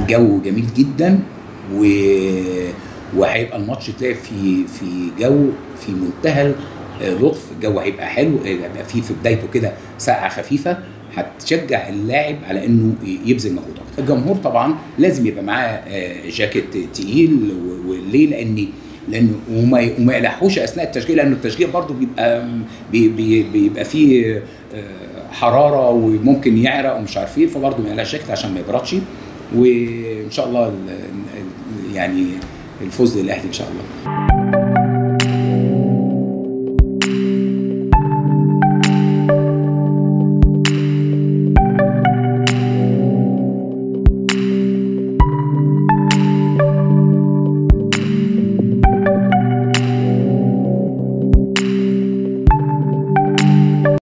الجو جميل جدا و وهيبقى الماتش تلاقي في في جو في منتهى لطف الجو هيبقى حلو هيبقى فيه في بدايته كده ساقعه خفيفه هتشجع اللاعب على انه يبذل مجهود اكتر. الجمهور طبعا لازم يبقى معاه جاكيت تقيل وليه؟ لان لانه وما وما يلحوش اثناء التشجيع لانه التشجيع برضه بيبقى بي بي بيبقى فيه حراره وممكن يعرق ومش عارف ايه فبرضه ما يقلقش جاكيت عشان ما يبردش وان شاء الله يعني الفوز للاهلي ان شاء الله.